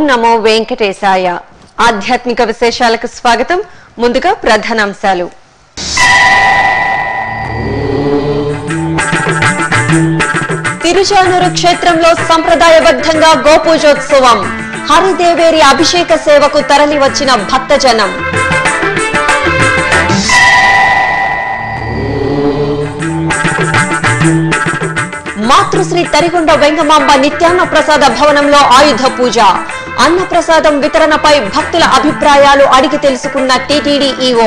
నమో వెంకటేశాయ ఆధ్యాత్మిక విశేషాలకు స్వాగతం ముందుగా ప్రధానాంశాలు తిరుచానూరు క్షేత్రంలో సంప్రదాయబద్ధంగా గోపూజోత్సవం హరిదేవేరి అభిషేక సేవకు తరలి వచ్చిన భక్తజనం మాతృశ్రీ తరిగొండ వెంగమాంబ నిత్యాన్న ప్రసాద భవనంలో ఆయుధ పూజ అన్న ప్రసాదం వితరణపై భక్తుల అభిప్రాయాలు అడిగి తెలుసుకున్న టీటీడీ ఈఓ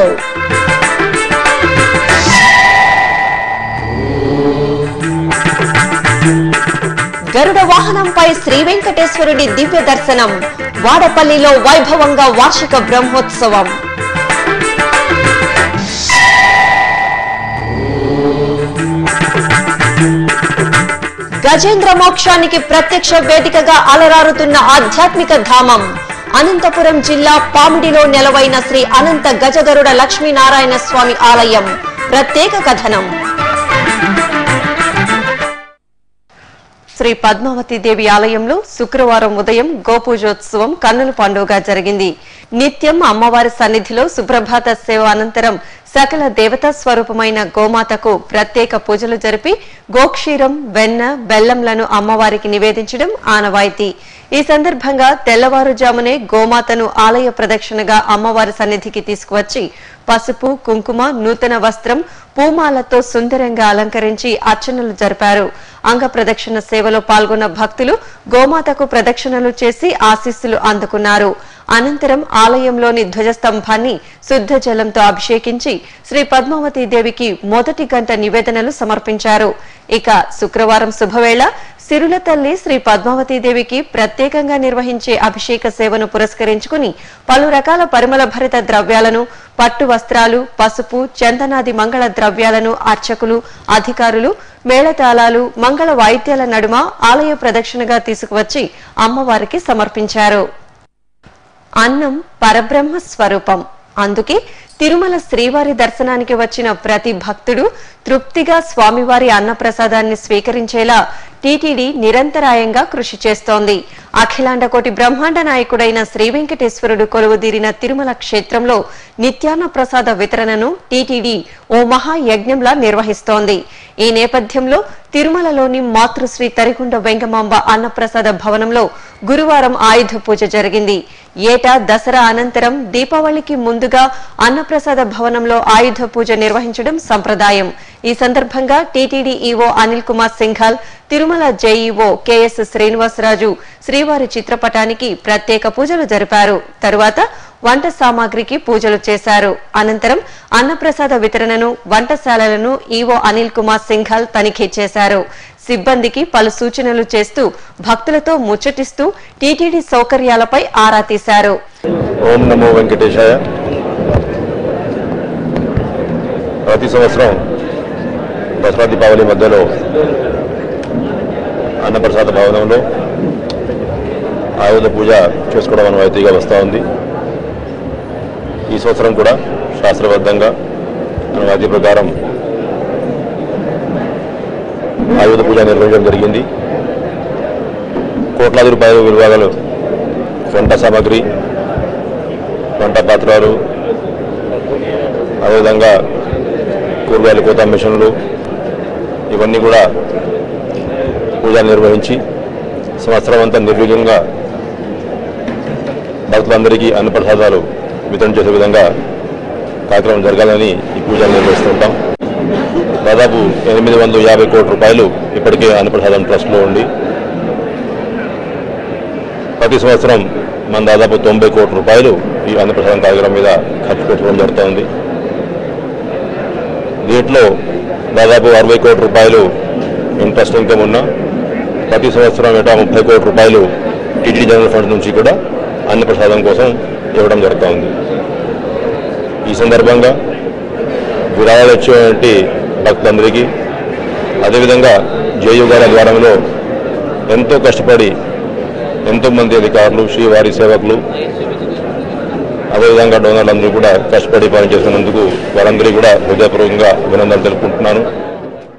గరుడ వాహనంపై శ్రీ వెంకటేశ్వరుడి దివ్య దర్శనం వాడపల్లిలో వైభవంగా వార్షిక బ్రహ్మోత్సవం గజేంద్ర మోక్షానికి ప్రత్యక్ష వేదికగా అలరారుతున్న ఆధ్యాత్మిక ధామం అనంతపురం జిల్లా పామిడిలో నెలవైన శ్రీ అనంత గజగరుడ లక్ష్మీనారాయణ స్వామి ఆలయం ప్రత్యేక కథనం శ్రీ పద్మావతి దేవి ఆలయంలో శుక్రవారం ఉదయం గోపూజోత్సవం కన్నుల పండుగగా జరిగింది నిత్యం అమ్మవారి సన్నిధిలో సుప్రభాత సేవ అనంతరం సకల దేవతా స్వరూపమైన గోమాతకు ప్రత్యేక పూజలు జరిపి గోక్షీరం వెన్న బెల్లంలను అమ్మవారికి నివేదించడం ఆనవాయితీ ఈ సందర్భంగా తెల్లవారుజామునే గోమాతను ఆలయ ప్రదక్షిణగా అమ్మవారి సన్నిధికి తీసుకువచ్చి పసుపు కుంకుమ నూతన వస్త్రం పూమాలతో సుందరంగా అలంకరించి అర్చనలు జరిపారు అంగ ప్రదక్షిణ సేవలో పాల్గొన్న భక్తులు గోమాతకు ప్రదక్షిణలు చేసి ఆశీస్సులు అందుకున్నారు అనంతరం ఆలయంలోని ధ్వజస్తంభాన్ని శుద్ధ జలంతో అభిషేకించి శ్రీ పద్మావతి దేవికి మొదటి గంట నివేదనలు సమర్పించారు ఇక శుక్రవారం శుభవేళ సిరుల తల్లి శ్రీ పద్మావతి దేవికి ప్రత్యేకంగా నిర్వహించే అభిషేక సేవను పురస్కరించుకుని పలు రకాల పరిమళ భరిత ద్రవ్యాలను పట్టు వస్త్రాలు పసుపు చందనాది మంగళ ద్రవ్యాలను అర్చకులు అధికారులు మేళతాళాలు మంగళ వాయిద్యాల నడుమ ఆలయ ప్రదక్షిణగా తీసుకువచ్చి అమ్మవారికి సమర్పించారు అన్నం పరబ్రహ్మ స్వరూపం అందుకే తిరుమల శ్రీవారి దర్శనానికి వచ్చిన ప్రతి భక్తుడు తృప్తిగా స్వామివారి అన్నప్రసాదాన్ని స్వీకరించేలా టీటీడీ నిరంతరాయంగా కృషి చేస్తోంది అఖిలాండ కోటి బ్రహ్మాండ నాయకుడైన శ్రీ వెంకటేశ్వరుడు కొలువుదీరిన తిరుమల క్షేత్రంలో నిత్యాన్న ప్రసాద వితరణను టీటీడీ ఓ మహాయజ్ఞంలా నిర్వహిస్తోంది ఈ నేపథ్యంలో తిరుమలలోని మాతృశ్రీ తరిగుండ వెంగమాంబ అన్నప్రసాద భవనంలో గురువారం ఆయుధ పూజ జరిగింది ఏటా దసరా అనంతరం దీపావళికి ముందుగా అన్నప్రసాద భవనంలో ఆయుధ పూజ నిర్వహించడం సంప్రదాయం ఈ సందర్భంగా TTD EO Anil Kumar Singhal Tirumala JEO KS Srinivasaraju శ్రీవారి చిత్రపటానికి ప్రత్యేక పూజలు జరిపారు తరువాత వంట సామాగ్రికి పూజలు చేశారు అనంతరం అన్నప్రసాద వితరణను వంటశాలలను ఈవో అనిల్ కుమార్ సింఘాల్ తనిఖీ చేశారు సిబ్బందికి పలు సూచనలు చేస్తూ భక్తులతో ముచ్చటిస్తూ టీటీడీ సౌకర్యాలపై ఆరా తీశారు ఓం నమో వెంకటేశాయ ప్రతి సంవత్సరం దసరా దీపావళి మధ్యలో అన్నప్రసాద భవనంలో ఆయుధ పూజ చేసుకోవడం అనువైతీగా వస్తూ ఉంది ఈ సంవత్సరం కూడా శాస్త్రబద్ధంగా అనువాది ప్రకారం ఆయుధ పూజ నిర్వహించడం జరిగింది కోట్లాది రూపాయల విలువగలు వంట సామాగ్రి వంట పాత్రలు అదేవిధంగా కూరగాయలు కోత మిషన్లు ఇవన్నీ కూడా పూజ నిర్వహించి సంవత్సరం అంతా నిర్విఘ్నంగా భక్తులందరికీ అన్నప్రసాదాలు వితరణ చేసే విధంగా కార్యక్రమం జరగాలని ఈ పూజ నిర్వహిస్తుంటాం దాదాపు ఎనిమిది వందల యాభై కోట్ల రూపాయలు ఇప్పటికే అన్నప్రసాదం ట్రస్ట్లో ఉండి ప్రతి సంవత్సరం మన దాదాపు తొంభై కోట్ల రూపాయలు ఈ అన్నప్రసాదం కార్యక్రమం మీద ఖర్చు పెట్టుకోవడం జరుగుతోంది దీంట్లో దాదాపు అరవై కోట్ల రూపాయలు ఇంట్రెస్ట్ ఇన్కమ్ ఉన్న ప్రతి సంవత్సరం ఏటా ముప్పై కోట్ల రూపాయలు టీటీడీ జనరల్ ఫండ్ నుంచి కూడా అన్నప్రసాదం కోసం ఇవ్వడం జరుగుతోంది ఈ సందర్భంగా విరాళాలు ఇచ్చేటువంటి భక్తులందరికీ అదేవిధంగా జేయు గారి ద్వారంలో ఎంతో కష్టపడి ఎంతోమంది అధికారులు శ్రీవారి సేవకులు అదేవిధంగా డోనర్లందరూ కూడా కష్టపడి పనిచేస్తున్నందుకు వారందరికీ కూడా హృదయపూర్వకంగా అభినందనలు తెలుపుకుంటున్నాను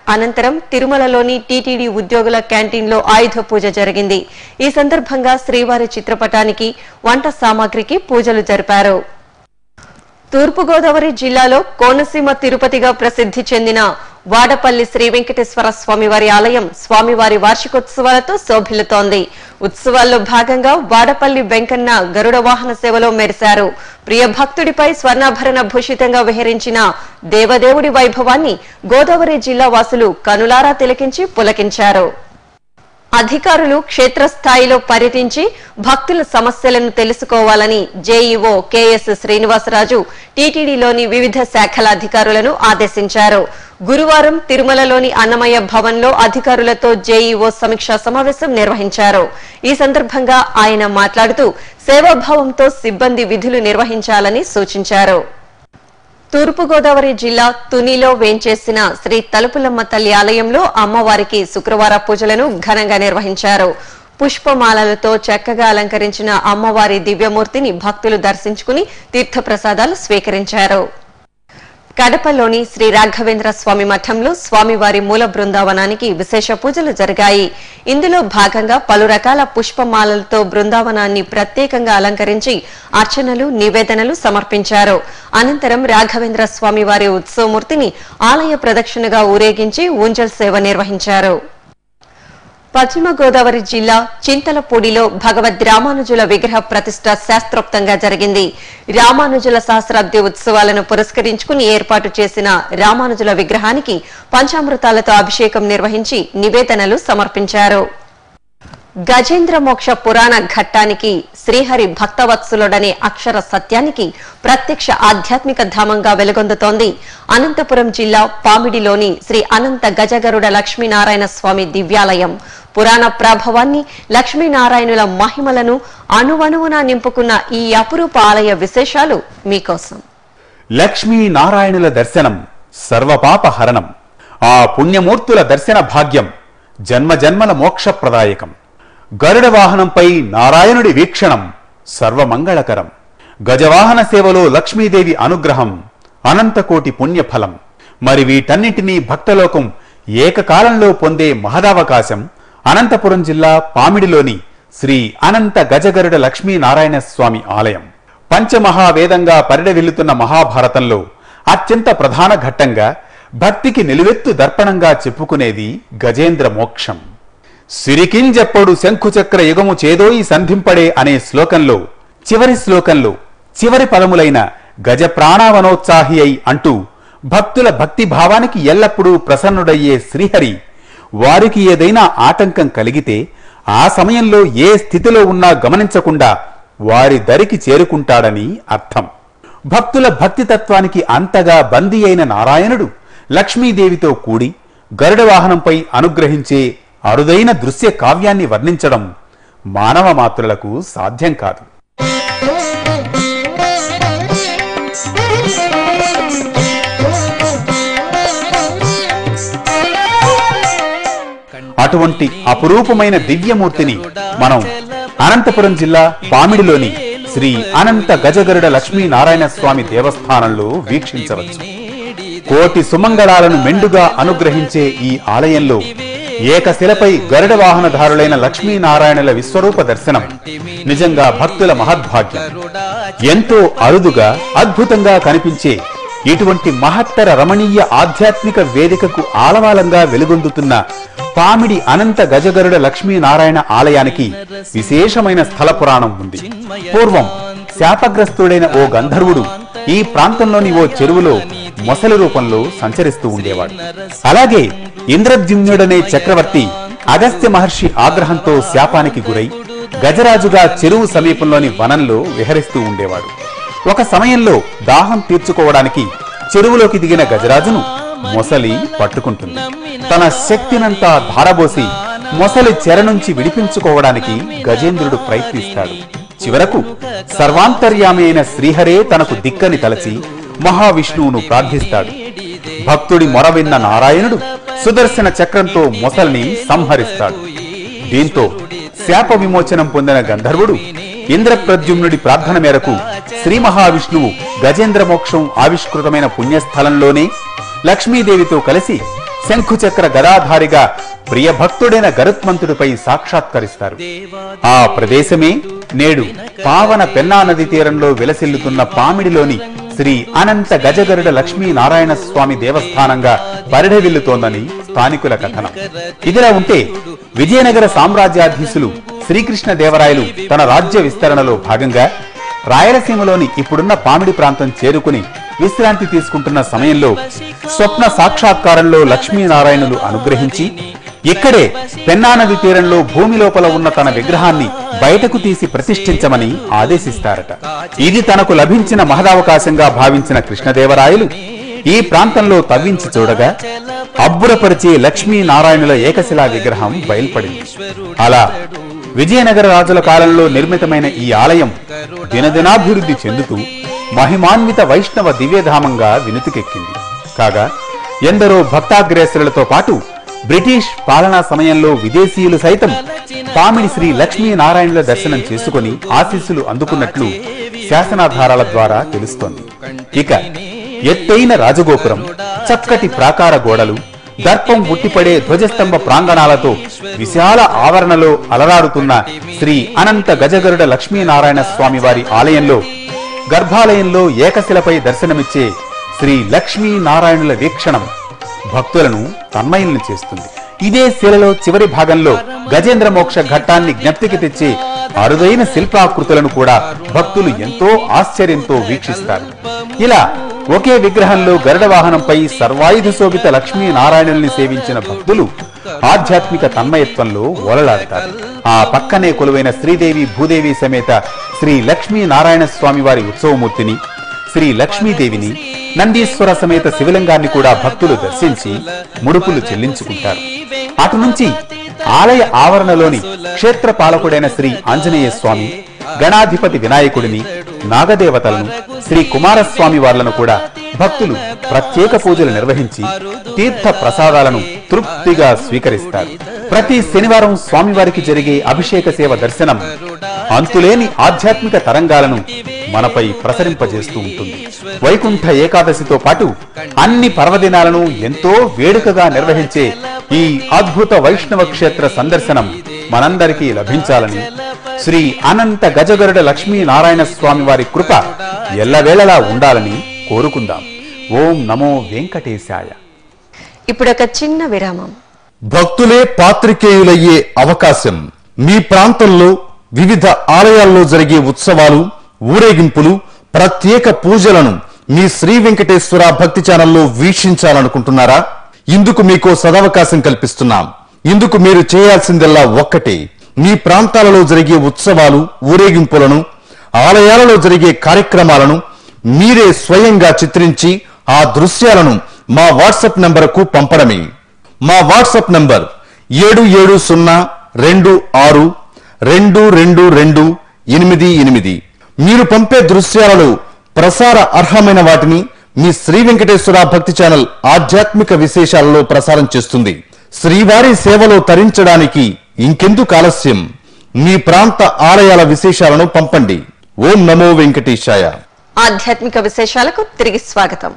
అనంతరం తిరుమలలోని టీటీడీ ఉద్యోగుల క్యాంటీన్లో ఆయుధ పూజ జరిగింది ఈ సందర్భంగా శ్రీవారి చిత్రపటానికి వంట సామాగ్రికి పూజలు జరిపారు తూర్పుగోదావరి జిల్లాలో కోనసీమ తిరుపతిగా ప్రసిద్ధి చెందిన వాడపల్లి శ్రీ వెంకటేశ్వర స్వామివారి ఆలయం స్వామివారి వార్షికోత్సవాలతో శోభిల్లుతోంది ఉత్సవాల్లో భాగంగా వాడపల్లి వెంకన్న గరుడ వాహన సేవలో మెరిశారు ప్రియ భక్తుడిపై స్వర్ణాభరణ భూషితంగా విహరించిన దేవదేవుడి వైభవాన్ని గోదావరి జిల్లా వాసులు కనులారా తిలకించి పులకించారు అధికారులు క్షేత్రస్థాయిలో పర్యటించి భక్తుల సమస్యలను తెలుసుకోవాలని జేఈఓ కెఎస్ శ్రీనివాసరాజు టీటీడీలోని వివిధ శాఖల అధికారులను ఆదేశించారు గురువారం తిరుమలలోని అన్నమయ్య భవన్లో అధికారులతో జేఈఓ సమీక్షా సమావేశం నిర్వహించారు ఈ సందర్భంగా ఆయన మాట్లాడుతూ సేవాభావంతో సిబ్బంది విధులు నిర్వహించాలని సూచించారు తూర్పుగోదావరి జిల్లా తునిలో వేంచేసిన శ్రీ తలుపులమ్మ తల్లి ఆలయంలో అమ్మవారికి శుక్రవార పూజలను ఘనంగా నిర్వహించారు పుష్పమాలలతో చక్కగా అలంకరించిన అమ్మవారి దివ్యమూర్తిని భక్తులు దర్శించుకుని తీర్థప్రసాదాలు స్వీకరించారు కడపలోని శ్రీ రాఘవేంద్ర స్వామి మఠంలో స్వామివారి మూల బృందావనానికి విశేష పూజలు జరిగాయి ఇందులో భాగంగా పలు రకాల పుష్పమాలలతో బృందావనాన్ని ప్రత్యేకంగా అలంకరించి అర్చనలు నివేదనలు సమర్పించారు అనంతరం రాఘవేంద్ర స్వామివారి ఉత్సవమూర్తిని ఆలయ ప్రదక్షిణగా ఊరేగించి ఊంజల్ సేవ నిర్వహించారు పశ్చిమ గోదావరి జిల్లా చింతలపూడిలో భగవద్ రామానుజుల విగ్రహ ప్రతిష్ట శాస్త్రోక్తంగా జరిగింది రామానుజుల సహస్రాబ్ది ఉత్సవాలను పురస్కరించుకుని ఏర్పాటు చేసిన రామానుజుల విగ్రహానికి పంచామృతాలతో అభిషేకం నిర్వహించి నివేదనలు సమర్పించారు గజేంద్ర మోక్ష పురాణ ఘట్టానికి శ్రీహరి భక్తవత్సలుడనే అక్షర సత్యానికి ప్రత్యక్ష ఆధ్యాత్మిక ధామంగా వెలుగొందుతోంది అనంతపురం జిల్లా పామిడిలోని శ్రీ అనంత గజగరుడ లక్ష్మీనారాయణ స్వామి దివ్యాలయం పురాణ ప్రభావాన్ని లక్ష్మీనారాయణుల మహిమలను అణువణువున నింపుకున్న ఈ అపురూప ఆలయ విశేషాలు మీకోసం లక్ష్మీ నారాయణుల దర్శనం సర్వపాప హరణం ఆ పుణ్యమూర్తుల దర్శన భాగ్యం జన్మ జన్మల మోక్షప్రదాయకం గరుడ వాహనంపై నారాయణుడి వీక్షణం సర్వమంగళకరం గజవాహన సేవలో లక్ష్మీదేవి అనుగ్రహం అనంతకోటి పుణ్యఫలం మరి వీటన్నింటినీ భక్తలోకం ఏకకాలంలో పొందే మహదావకాశం అనంతపురం జిల్లా పామిడిలోని శ్రీ అనంత గజగరుడ లక్ష్మీనారాయణ స్వామి ఆలయం పంచమహావేదంగా పరిడవిల్లుతున్న మహాభారతంలో అత్యంత ప్రధాన ఘట్టంగా భక్తికి నిలువెత్తు దర్పణంగా చెప్పుకునేది గజేంద్ర మోక్షం సిరికింజెప్పుడు శంఖుచక్ర యుగము చేదోయి సంధింపడే అనే శ్లోకంలో చివరి శ్లోకంలో చివరి పదములైన గజ ప్రాణావనోత్సాహి అయి అంటూ భక్తుల భక్తి భావానికి ఎల్లప్పుడూ ప్రసన్నుడయ్యే శ్రీహరి వారికి ఏదైనా ఆటంకం కలిగితే ఆ సమయంలో ఏ స్థితిలో ఉన్నా గమనించకుండా వారి దరికి చేరుకుంటాడని అర్థం భక్తుల భక్తి తత్వానికి అంతగా బందీ అయిన నారాయణుడు లక్ష్మీదేవితో కూడి గరుడ వాహనంపై అనుగ్రహించే అరుదైన దృశ్య కావ్యాన్ని వర్ణించడం మానవ మాత్రులకు సాధ్యం కాదు అటువంటి అపురూపమైన దివ్యమూర్తిని మనం అనంతపురం జిల్లా పామిడిలోని శ్రీ అనంత గజగరుడ లక్ష్మీ నారాయణ స్వామి దేవస్థానంలో వీక్షించవచ్చు కోటి సుమంగళాలను మెండుగా అనుగ్రహించే ఈ ఆలయంలో ఏకశిలపై గరుడ వాహనధారులైన లక్ష్మీనారాయణుల విశ్వరూప దర్శనం నిజంగా భక్తుల మహద్భాగ్యం ఎంతో అరుదుగా అద్భుతంగా కనిపించే ఇటువంటి మహత్తర రమణీయ ఆధ్యాత్మిక వేదికకు ఆలవాలంగా వెలుగొందుతున్న పామిడి అనంత గజగరుడ లక్ష్మీనారాయణ ఆలయానికి విశేషమైన స్థల పురాణం ఉంది పూర్వం శాపగ్రస్తుడైన ఓ గంధర్వుడు ఈ ప్రాంతంలోని ఓ చెరువులో మొసలి రూపంలో సంచరిస్తూ ఉండేవాడు అలాగే ఇంద్రద్యుమ్నుడనే చక్రవర్తి అగస్త్య మహర్షి ఆగ్రహంతో శాపానికి గురై గజరాజుగా చెరువు సమీపంలోని వనంలో విహరిస్తూ ఉండేవాడు ఒక సమయంలో దాహం తీర్చుకోవడానికి చెరువులోకి దిగిన గజరాజును మొసలి పట్టుకుంటుంది తన శక్తినంతా ధారబోసి మొసలి చెర నుంచి విడిపించుకోవడానికి గజేంద్రుడు ప్రయత్నిస్తాడు చివరకు సర్వాంతర్యామి అయిన శ్రీహరే తనకు దిక్కని తలచి మహావిష్ణువును ప్రార్థిస్తాడు భక్తుడి మొర విన్న నారాయణుడు సుదర్శన చక్రంతో మొసల్ని సంహరిస్తాడు దీంతో శాప విమోచనం పొందిన గంధర్వుడు ఇంద్రప్రద్యుమ్నుడి ప్రార్థన మేరకు శ్రీ మహావిష్ణువు గజేంద్ర మోక్షం ఆవిష్కృతమైన పుణ్యస్థలంలోనే లక్ష్మీదేవితో కలిసి శంఖుచక్ర గదాధారిగా ప్రియ భక్తుడైన గరుత్మంతుడిపై సాక్షాత్కరిస్తారు ఆ ప్రదేశమే నేడు పావన పెన్నా నది తీరంలో విలసిల్లుతున్న పామిడిలోని శ్రీ అనంత గజగరుడ లక్ష్మీ నారాయణ స్వామి దేవస్థానంగా పరిఢవిల్లుతోందని స్థానికుల కథనం ఇదిలా ఉంటే విజయనగర సామ్రాజ్యాధీశులు శ్రీకృష్ణ దేవరాయలు తన రాజ్య విస్తరణలో భాగంగా రాయలసీమలోని ఇప్పుడున్న పామిడి ప్రాంతం చేరుకుని విశ్రాంతి తీసుకుంటున్న సమయంలో స్వప్న సాక్షాత్కారంలో లక్ష్మీనారాయణులు అనుగ్రహించి ఇక్కడే పెన్నా నది తీరంలో భూమి లోపల ఉన్న తన విగ్రహాన్ని బయటకు తీసి ప్రతిష్ఠించమని ఆదేశిస్తారట ఇది తనకు లభించిన మహదవకాశంగా భావించిన కృష్ణదేవరాయలు ఈ ప్రాంతంలో తవ్వించి చూడగా అబ్బురపరిచే లక్ష్మీనారాయణుల ఏకశిలా విగ్రహం బయల్పడింది అలా విజయనగర రాజుల కాలంలో నిర్మితమైన ఈ ఆలయం దినదినాభివృద్ధి చెందుతూ మహిమాన్విత వైష్ణవ దివ్యధామంగా వినుతికెక్కింది కాగా ఎందరో భక్తాగ్రేసరులతో పాటు బ్రిటిష్ పాలనా సమయంలో విదేశీయులు సైతం పామిడి శ్రీ లక్ష్మీనారాయణుల దర్శనం చేసుకుని ఆశీస్సులు అందుకున్నట్లు శాసనాధారాల ద్వారా తెలుస్తోంది ఇక ఎత్తైన రాజగోపురం చక్కటి ప్రాకార గోడలు దర్పం ఉట్టిపడే ధ్వజస్తంభ ప్రాంగణాలతో విశాల ఆవరణలో అలరాడుతున్న శ్రీ అనంత గజగరుడ లక్ష్మీనారాయణ స్వామి వారి ఆలయంలో గర్భాలయంలో ఏకశిలపై దర్శనమిచ్చే శ్రీ లక్ష్మీనారాయణుల వీక్షణం భక్తులను తన్మయులను చేస్తుంది ఇదే శిలలో చివరి భాగంలో గజేంద్ర మోక్ష ఘట్టాన్ని జ్ఞప్తికి తెచ్చే అరుదైన శిల్పాకృతులను కూడా భక్తులు ఎంతో ఆశ్చర్యంతో వీక్షిస్తారు ఇలా ఒకే విగ్రహంలో గరుడ వాహనంపై సర్వాయుధ శోభిత లక్ష్మీనారాయణుల్ని సేవించిన భక్తులు ఆధ్యాత్మిక తన్మయత్వంలో ఓలలాడతారు ఆ పక్కనే కొలువైన శ్రీదేవి భూదేవి సమేత శ్రీ లక్ష్మీ నారాయణ స్వామి వారి ఉత్సవమూర్తిని శ్రీ లక్ష్మీదేవిని నందీశ్వర సమేత శివలింగాన్ని కూడా భక్తులు దర్శించి ముడుపులు చెల్లించుకుంటారు అటు నుంచి ఆలయ ఆవరణలోని క్షేత్ర పాలకుడైన శ్రీ ఆంజనేయ స్వామి గణాధిపతి వినాయకుడిని నాగదేవతలను శ్రీ కుమారస్వామి వార్లను కూడా భక్తులు ప్రత్యేక పూజలు నిర్వహించి తీర్థ ప్రసాదాలను తృప్తిగా స్వీకరిస్తారు ప్రతి శనివారం స్వామివారికి జరిగే అభిషేక సేవ దర్శనం అంతులేని ఆధ్యాత్మిక తరంగాలను మనపై ప్రసరింపజేస్తూ ఉంటుంది వైకుంఠ ఏకాదశితో పాటు అన్ని పర్వదినాలను ఎంతో వేడుకగా నిర్వహించే ఈ అద్భుత వైష్ణవ క్షేత్ర సందర్శనం మనందరికీ లభించాలని శ్రీ అనంత గజగరుడ లక్ష్మీ నారాయణ స్వామి వారి కృప ఎల్లవేళలా ఉండాలని కోరుకుందాం ఓం నమో వెంకటేశాయ ఇప్పుడొక చిన్న విరామం భక్తులే పాత్రికేయులయ్యే అవకాశం మీ ప్రాంతంలో వివిధ ఆలయాల్లో జరిగే ఉత్సవాలు ఊరేగింపులు ప్రత్యేక పూజలను మీ శ్రీ వెంకటేశ్వర భక్తి ఛానల్లో వీక్షించాలనుకుంటున్నారా ఇందుకు మీకో సదవకాశం కల్పిస్తున్నాం ఇందుకు మీరు చేయాల్సిందల్లా ఒక్కటే మీ ప్రాంతాలలో జరిగే ఉత్సవాలు ఊరేగింపులను ఆలయాలలో జరిగే కార్యక్రమాలను మీరే స్వయంగా చిత్రించి ఆ దృశ్యాలను మా వాట్సాప్ నంబరుకు పంపడమే మా వాట్సాప్ నంబర్ ఏడు ఏడు సున్నా రెండు ఆరు రెండు రెండు రెండు ఎనిమిది ఎనిమిది మీరు పంపే దృశ్యాలలో ప్రసార అర్హమైన వాటిని మీ శ్రీ వెంకటేశ్వర భక్తి ఛానల్ ఆధ్యాత్మిక విశేషాలలో ప్రసారం చేస్తుంది శ్రీవారి సేవలో తరించడానికి ఇంకెందుకు ఆలస్యం మీ ప్రాంత ఆలయాల విశేషాలను పంపండి ఓం నమో వెంకటేశాయ ఆధ్యాత్మిక విశేషాలకు తిరిగి స్వాగతం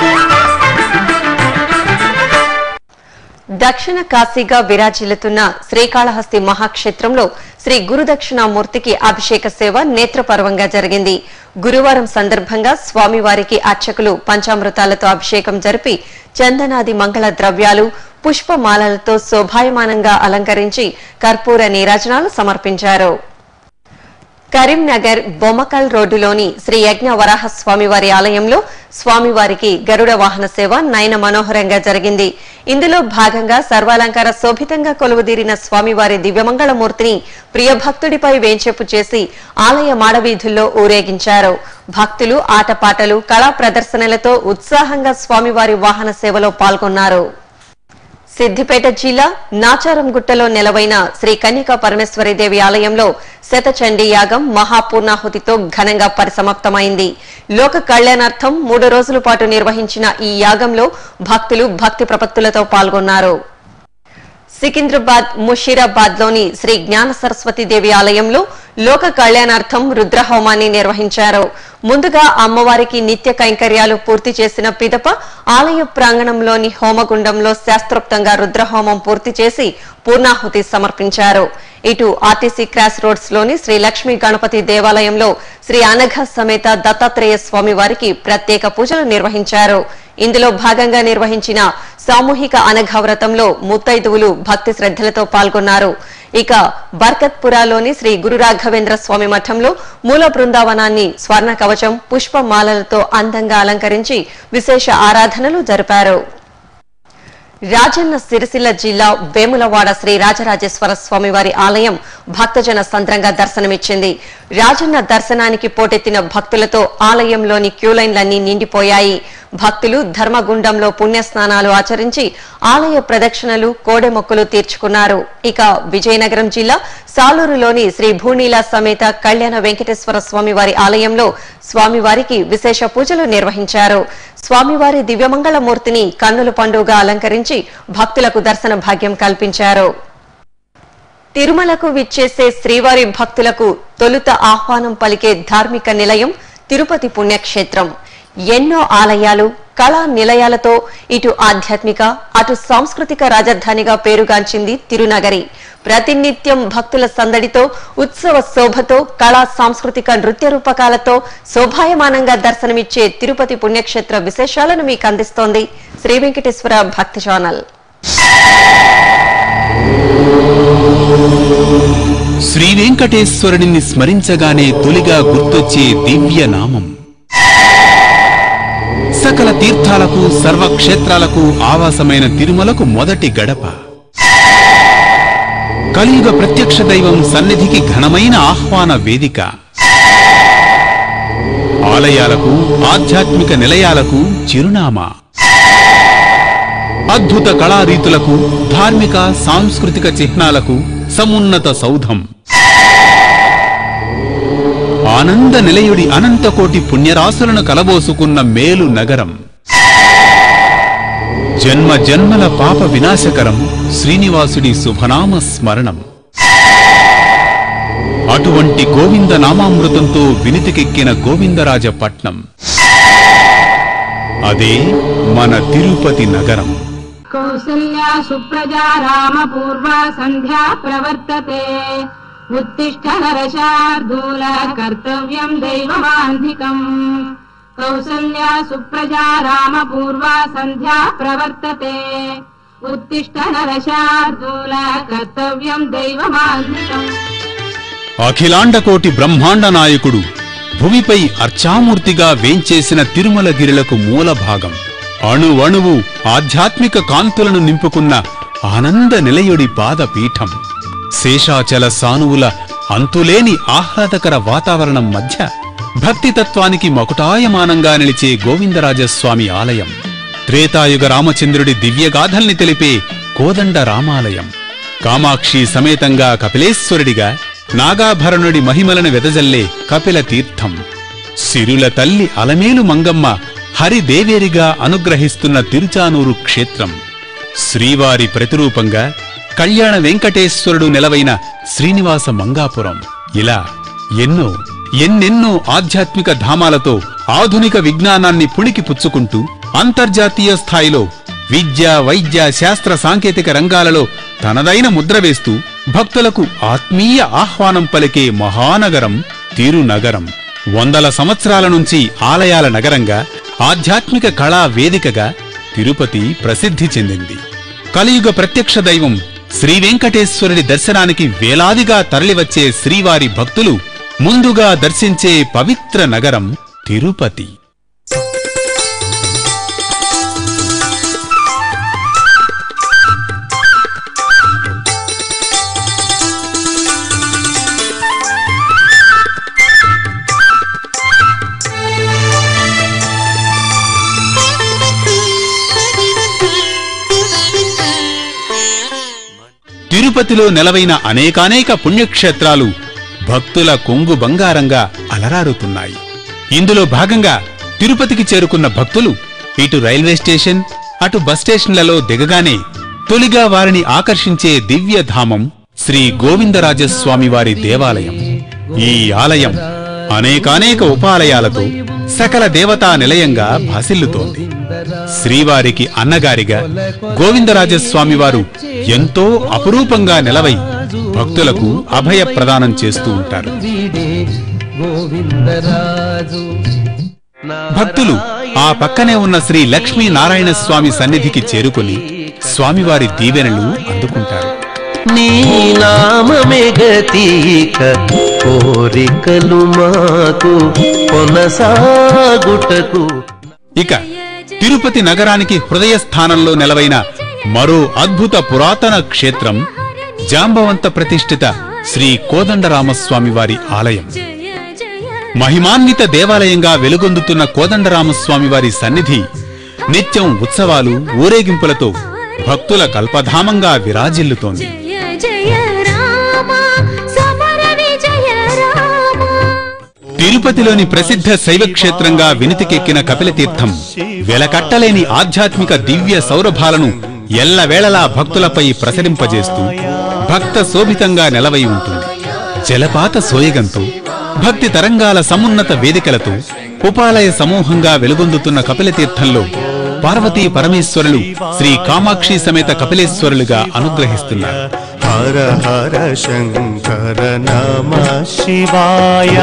దక్షిణ కాశీగా విరాజిల్లుతున్న శ్రీకాళహస్తి మహాక్షేత్రంలో శ్రీ గురుదక్షిణామూర్తికి అభిషేక సేవ నేత్రపర్వంగా జరిగింది గురువారం సందర్భంగా స్వామివారికి అర్చకులు పంచామృతాలతో అభిషేకం జరిపి చందనాది మంగళ ద్రవ్యాలు పుష్పమాలలతో శోభాయమానంగా అలంకరించి కర్పూర నీరాజనాలు సమర్పించారు కరీంనగర్ బొమ్మకల్ రోడ్డులోని శ్రీ యజ్ఞ వరాహ స్వామివారి ఆలయంలో స్వామివారికి గరుడ వాహన సేవ నయన మనోహరంగా జరిగింది ఇందులో భాగంగా సర్వాలంకార శోభితంగా కొలువుదీరిన స్వామివారి దివ్యమంగళమూర్తిని ప్రియభక్తుడిపై వేంచేపు చేసి ఆలయ మాడవీధుల్లో ఊరేగించారు భక్తులు ఆటపాటలు కళా ప్రదర్శనలతో ఉత్సాహంగా స్వామివారి వాహన సేవలో పాల్గొన్నారు సిద్దిపేట జిల్లా నాచారంగుట్టలో నెలవైన శ్రీ కన్యకా పరమేశ్వరీదేవి ఆలయంలో శతచండీ యాగం మహాపూర్ణాహుతితో ఘనంగా పరిసమాప్తమైంది లోక కళ్యాణార్థం మూడు రోజుల పాటు నిర్వహించిన ఈ యాగంలో భక్తులు భక్తి ప్రపత్తులతో పాల్గొన్నారు సికింద్రాబాద్ ముషీరాబాద్ లోని శ్రీ జ్ఞాన సరస్వతి దేవి ఆలయంలో లోక కళ్యాణార్థం రుద్రహోమాన్ని నిర్వహించారు ముందుగా అమ్మవారికి నిత్య కైంకర్యాలు పూర్తి చేసిన పిదప ఆలయ ప్రాంగణంలోని హోమగుండంలో శాస్త్రోక్తంగా రుద్రహోమం పూర్తి చేసి పూర్ణాహుతి సమర్పించారు ఇటు ఆర్టీసీ క్రాస్ రోడ్స్ లోని శ్రీ లక్ష్మీ గణపతి దేవాలయంలో శ్రీ అనఘ సమేత దత్తాత్రేయ స్వామి వారికి ప్రత్యేక పూజలు నిర్వహించారు ఇందులో భాగంగా నిర్వహించిన సామూహిక అనఘవ్రతంలో ముత్తైదువులు భక్తి శ్రద్ధలతో పాల్గొన్నారు ఇక బర్కత్పురాలోని శ్రీ గురు రాఘవేంద్ర స్వామి మఠంలో మూల బృందావనాన్ని స్వర్ణ కవచం పుష్పమాలలతో అందంగా అలంకరించి విశేష ఆరాధనలు జరిపారు రాజన్న సిరిసిల్ల జిల్లా వేములవాడ శ్రీ రాజరాజేశ్వర స్వామి వారి ఆలయం భక్తజన సంద్రంగా దర్శనమిచ్చింది రాజన్న దర్శనానికి పోటెత్తిన భక్తులతో ఆలయంలోని క్యూలైన్లన్నీ నిండిపోయాయి భక్తులు ధర్మగుండంలో పుణ్యస్నానాలు ఆచరించి ఆలయ ప్రదక్షిణలు కోడెమొక్కులు తీర్చుకున్నారు ఇక విజయనగరం జిల్లా సాలూరులోని శ్రీ భూనీల సమేత కళ్యాణ వెంకటేశ్వర స్వామి వారి ఆలయంలో స్వామివారికి విశేష పూజలు నిర్వహించారు స్వామివారి దివ్యమంగళ మూర్తిని కన్నుల పండుగ అలంకరించి భక్తులకు దర్శన భాగ్యం కల్పించారు తిరుమలకు విచ్చేసే శ్రీవారి భక్తులకు తొలుత ఆహ్వానం పలికే ధార్మిక నిలయం తిరుపతి పుణ్యక్షేత్రం ఎన్నో ఆలయాలు కళా నిలయాలతో ఇటు ఆధ్యాత్మిక అటు సాంస్కృతిక రాజధానిగా పేరుగాంచింది తిరునగరి ప్రతినిత్యం భక్తుల సందడితో ఉత్సవ శోభతో కళా సాంస్కృతిక నృత్య రూపకాలతో శోభాయమానంగా దర్శనమిచ్చే తిరుపతి పుణ్యక్షేత్ర విశేషాలను మీకు అందిస్తోంది శ్రీ వెంకటేశ్వర భక్తి ఛానల్ శ్రీ వెంకటేశ్వరుడిని స్మరించగానే తొలిగా గుర్తొచ్చే దివ్య నామం సకల తీర్థాలకు సర్వక్షేత్రాలకు ఆవాసమైన తిరుమలకు మొదటి గడప కలియుగ ప్రత్యక్ష దైవం సన్నిధికి ఘనమైన ఆహ్వాన వేదిక ఆలయాలకు ఆధ్యాత్మిక నిలయాలకు చిరునామా అద్భుత కళారీతులకు ధార్మిక సాంస్కృతిక చిహ్నాలకు సమున్నత సౌధం ఆనంద నిలయుడి అనంతకోటి పుణ్యరాశులను కలబోసుకున్న మేలు నగరం జన్మ జన్మల పాప వినాశకరం శ్రీనివాసుడి శుభనామ స్మరణం అటువంటి గోవింద నామామృతంతో వినితికెక్కిన గోవిందరాజ పట్నం అదే మన తిరుపతి నగరం कौसल्या सुप्रजा रामपूर्वा सन्ध्या प्रवर्तते उत्तिष्ठ नरशार्दूल कर्तव्यम् दैवमान्धिकम् कौसल्या सुप्रजा रामपूर्वा सन्ध्या प्रवर्तते उत्तिष्ठ नरशार्दूल कर्तव्यम् दैवमान्धिकम् అఖిలాండకోటి బ్రహ్మాండ నాయకుడు భూమిపై అర్చామూర్తిగా వేంచేసిన తిరుమలగిరులకు మూల భాగం అణువణువు ఆధ్యాత్మిక కాంతులను నింపుకున్న ఆనంద నిలయుడి పాదపీఠం శేషాచల సానువుల అంతులేని ఆహ్లాదకర వాతావరణం మధ్య భక్తితత్వానికి మకుటాయమానంగా నిలిచే గోవిందరాజస్వామి ఆలయం త్రేతాయుగ రామచంద్రుడి దివ్యగాథల్ని తెలిపే కోదండ రామాలయం కామాక్షి సమేతంగా కపిలేశ్వరుడిగా నాగాభరణుడి మహిమలను వెదజల్లే కపిల తీర్థం సిరుల తల్లి అలమేలు మంగమ్మ హరిదేవేరిగా అనుగ్రహిస్తున్న తిరుచానూరు క్షేత్రం శ్రీవారి ప్రతిరూపంగా కళ్యాణ వెంకటేశ్వరుడు నెలవైన శ్రీనివాస మంగాపురం ఇలా ఎన్నో ఎన్నెన్నో ఆధ్యాత్మిక ధామాలతో ఆధునిక విజ్ఞానాన్ని పుణికి పుచ్చుకుంటూ అంతర్జాతీయ స్థాయిలో విద్య వైద్య శాస్త్ర సాంకేతిక రంగాలలో తనదైన ముద్ర వేస్తూ భక్తులకు ఆత్మీయ ఆహ్వానం పలికే మహానగరం తిరునగరం వందల సంవత్సరాల నుంచి ఆలయాల నగరంగా ఆధ్యాత్మిక కళా వేదికగా తిరుపతి ప్రసిద్ధి చెందింది కలియుగ ప్రత్యక్ష దైవం శ్రీ వెంకటేశ్వరుడి దర్శనానికి వేలాదిగా తరలివచ్చే శ్రీవారి భక్తులు ముందుగా దర్శించే పవిత్ర నగరం తిరుపతి తిరుపతిలో నెలవైన అనేకానేక పుణ్యక్షేత్రాలు భక్తుల కొంగు బంగారంగా అలరారుతున్నాయి ఇందులో భాగంగా తిరుపతికి చేరుకున్న భక్తులు ఇటు రైల్వే స్టేషన్ అటు బస్ స్టేషన్లలో దిగగానే తొలిగా వారిని ఆకర్షించే దివ్య ధామం శ్రీ గోవిందరాజస్వామి వారి దేవాలయం ఈ ఆలయం అనేకానేక ఉపాలయాలతో సకల దేవతా నిలయంగా భాసిల్లుతోంది శ్రీవారికి అన్నగారిగా గోవిందరాజస్వామి వారు ఎంతో అపురూపంగా నిలవై భక్తులకు అభయ ప్రదానం చేస్తూ ఉంటారు గోవిందరాజు భక్తులు ఆ పక్కనే ఉన్న శ్రీ లక్ష్మీ నారాయణ స్వామి సన్నిధికి చేరుకుని స్వామివారి దీవెనలు అందుకుంటారు నీ నామమే గతీక కోరికలు మాకు కొనసాగుటకు ఇక తిరుపతి నగరానికి హృదయ స్థానంలో నెలవైన మరో అద్భుత పురాతన క్షేత్రం జాంబవంత ప్రతిష్ఠిత శ్రీ కోదండరామస్వామి వారి ఆలయం మహిమాన్విత దేవాలయంగా వెలుగొందుతున్న కోదండరామస్వామి వారి సన్నిధి నిత్యం ఉత్సవాలు ఊరేగింపులతో భక్తుల కల్పధామంగా విరాజిల్లుతోంది జయ జయ రామ సమర విజయ రామ తిరుపతిలోని ప్రసిద్ధ శైవ క్షేత్రంగా వినితికెక్కిన కపిలతీర్థం వెలకట్టలేని ఆధ్యాత్మిక దివ్య సౌరభాలను ఎల్లవేళలా భక్తులపై ప్రసరింపజేస్తూ భక్త శోభితంగా నెలవై ఉంటుంది జలపాత సోయగంతో భక్తి తరంగాల సమున్నత వేదికలతో ఉపాలయ సమూహంగా వెలుగొందుతున్న కపిలతీర్థంలో పార్వతీ పరమేశ్వరులు శ్రీ కామాక్షి సమేత కపిలేశ్వరులుగా అనుగ్రహిస్తున్నారు హర హర శంకర నమ శివాయ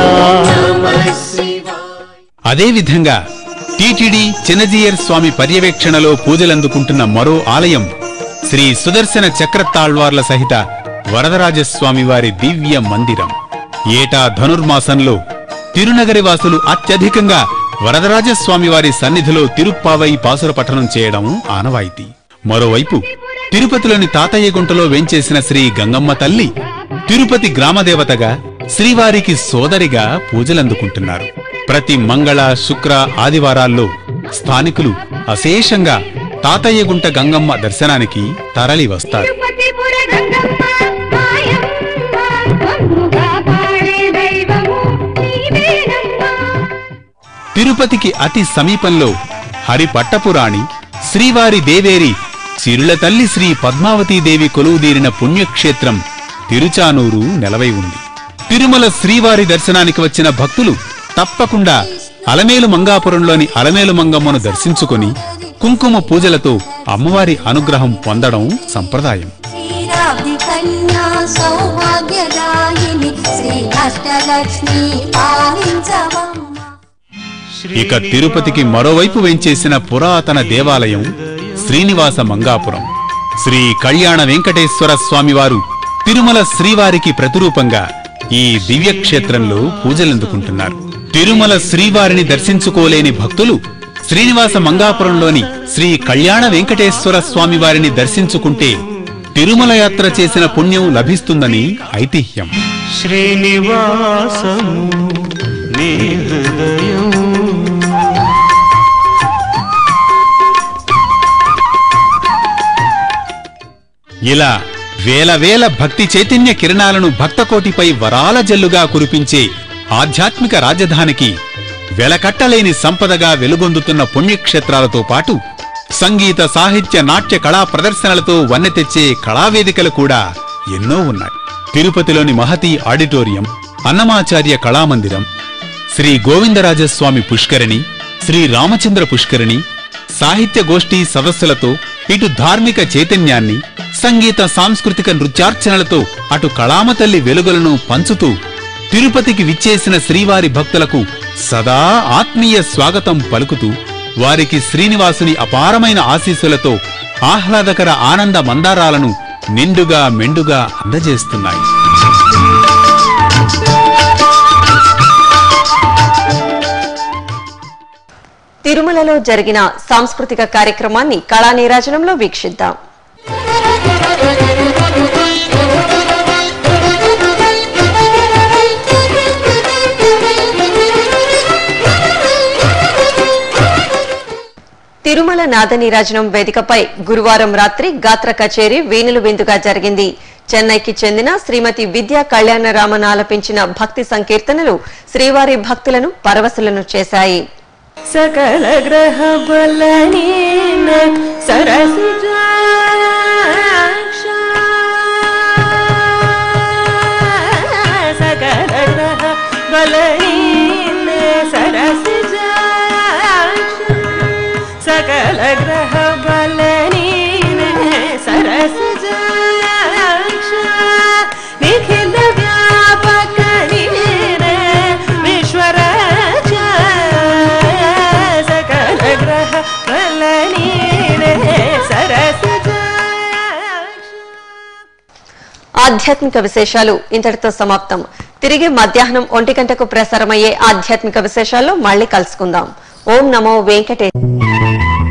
అదేవిధంగా టీటీడీ చిన్నజీయర్ స్వామి పర్యవేక్షణలో పూజలందుకుంటున్న మరో ఆలయం శ్రీ సుదర్శన చక్రతాళ్వార్ల సహిత వరదరాజస్వామి వారి దివ్య మందిరం ఏటా ధనుర్మాసంలో తిరునగరి వాసులు అత్యధికంగా వరదరాజస్వామి వారి సన్నిధిలో తిరుప్పావై పాసుర పఠనం చేయడం ఆనవాయితీ మరోవైపు తిరుపతిలోని తాతయ్య గుంటలో వేంచేసిన శ్రీ గంగమ్మ తల్లి తిరుపతి గ్రామదేవతగా శ్రీవారికి సోదరిగా పూజలందుకుంటున్నారు ప్రతి మంగళ శుక్ర ఆదివారాల్లో స్థానికులు అశేషంగా తాతయ్యగుంట గంగమ్మ దర్శనానికి తరలి వస్తారు తిరుపతిపుర గంగమ్మ మాయమ్మ మమ్ముగా పాడే దైవము నీవేనమ్మా తిరుపతికి అతి సమీపంలో హరిపట్టపురాణి శ్రీవారి దేవేరి సిరుల తల్లి శ్రీ పద్మావతీదేవి కొలువుదీరిన పుణ్యక్షేత్రం తిరుచానూరు నెలవై ఉంది తిరుమల శ్రీవారి దర్శనానికి వచ్చిన భక్తులు తప్పకుండా అలమేలు మంగాపురంలోని అలమేలు మంగమ్మను దర్శించుకొని కుంకుమ పూజలతో అమ్మవారి అనుగ్రహం పొందడం సంప్రదాయం క్షీరాబ్ది కన్యా సౌభాగ్యదాయిని శ్రీ అష్టలక్ష్మి పాలించవమ్మ ఇక తిరుపతికి మరోవైపు వెంచేసిన పురాతన దేవాలయం శ్రీనివాస మంగాపురం శ్రీ కళ్యాణ వెంకటేశ్వర స్వామివారు తిరుమల శ్రీవారికి ప్రతిరూపంగా ఈ దివ్యక్షేత్రంలో పూజలందుకుంటున్నారు తిరుమల శ్రీవారిని దర్శించుకోలేని భక్తులు శ్రీనివాస మంగాపురంలోని శ్రీ కళ్యాణ వెంకటేశ్వర స్వామి వారిని దర్శించుకుంటే తిరుమల యాత్ర చేసిన పుణ్యం లభిస్తుందని ఐతిహ్యం శ్రీనివాసము నీ హృదయం ఇలా వేల వేల భక్తి చైతన్య కిరణాలను భక్తకోటిపై వరాల జల్లుగా కురిపించే ఆధ్యాత్మిక రాజధానికి వెలకట్టలేని సంపదగా వెలుగొందుతున్న పుణ్యక్షేత్రాలతో పాటు సంగీత సాహిత్య నాట్య కళా ప్రదర్శనలతో వన్నె తెచ్చే కళావేదికలు కూడా ఎన్నో ఉన్నాయి తిరుపతిలోని మహతి ఆడిటోరియం అన్నమాచార్య కళామందిరం శ్రీ గోవిందరాజస్వామి పుష్కరిణి శ్రీ రామచంద్ర పుష్కరిణి సాహిత్య గోష్ఠి సదస్సులతో ఇటు ధార్మిక చైతన్యాన్ని సంగీత సాంస్కృతిక నృత్యార్చనలతో అటు కళామతల్లి వెలుగులను పంచుతూ తిరుపతికి విచ్చేసిన శ్రీవారి భక్తులకు సదా ఆత్మీయ స్వాగతం పలుకుతూ వారికి శ్రీనివాసుని అపారమైన ఆశీస్సులతో ఆహ్లాదకర ఆనంద మందారాలను నిండుగా మెండుగా అందజేస్తున్నాయి తిరుమలలో జరిగిన సాంస్కృతిక కార్యక్రమాన్ని కళా నీరాజనంలో వీక్షిద్దాం తిరుమల నాద నీరాజనం వేదికపై గురువారం రాత్రి గాత్ర కచేరీ వీణులు విందుగా జరిగింది చెన్నైకి చెందిన శ్రీమతి విద్యా కళ్యాణరామన్ ఆలపించిన భక్తి సంకీర్తనలు శ్రీవారి భక్తులను పరవశులను చేశాయి सकल ग्रह बलनीन सरसिजा బలహీనే సరసిజాక్ష సకల గ్రహ బలనీనే సరసిజాక్ష నిఖిల వ్యాపక నీనే విశ్వరాజ సకల గ్రహ బలనీనే సరసిజాక్ష ఆధ్యాత్మిక విశేషాలు ఇంతటితో సమాప్తం తిరిగి మధ్యాహ్నం ఒంటి గంటకు ప్రసారమయ్యే ఆధ్యాత్మిక విశేషాల్లో మళ్ళీ కలుసుకుందాం ఓం నమో వెంకటే